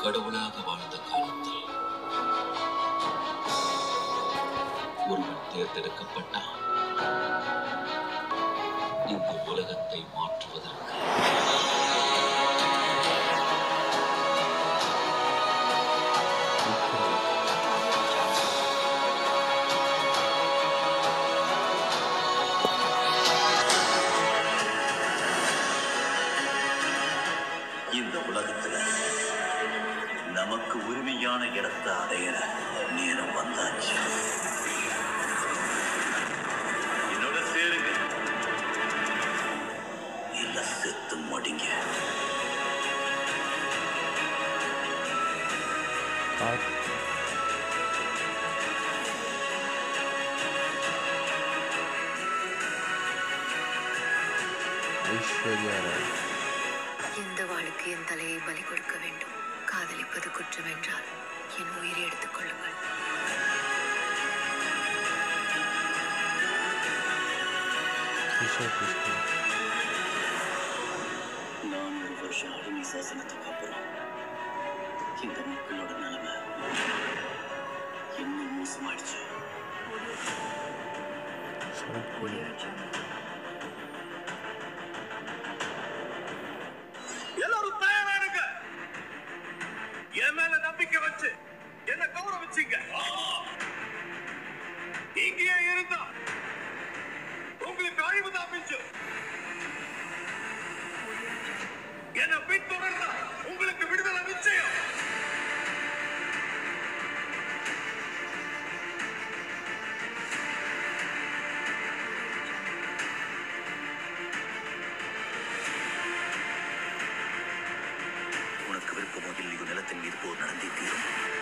கடவுளாக வாழ்ந்த காலத்தில் ஒருவன் தேர்ந்தெடுக்கப்பட்டான் இந்த உலகத்தை மாற்றுவதற்கு இந்த உலகத்துல நமக்கு உரிமையான இடத்தை அடையிற நேரம் வந்தாச்சு என்னோட சேருங்க இல்ல செத்து மடிங்க ஐஸ்வர்யா ராய் இந்த வாளுக்கு என் தலையை பலி கொடுக்க வேண்டும் காதலிப்பது குற்றம் என்றால் என் உயிரை எடுத்துக் கொள்ளுங்கள் த்ரிஷா கிருஷ்ணன் நானூறு வருஷம் அடிமை சாசனத்துக்கு அப்புறம் இந்த மக்களோட நிலைமை இன்னும் மோசமாயிடுச்சு சரத்குமார் எல்லாரும் தயாரா இருங்க என் மேல நம்பிக்கை வச்சு என்ன கௌரவிச்சீங்க இங்கேயே இருந்தா உங்களுக்கு அழிவுதான் மிஞ்சும் என்ன பின்தொடர்ந்தா உங்களுக்கு விடுதலை நிச்சயம் உனக்கு விருப்பமோ இல்லையோ நிலத்தின் மீது போர் நடந்தே தீரும்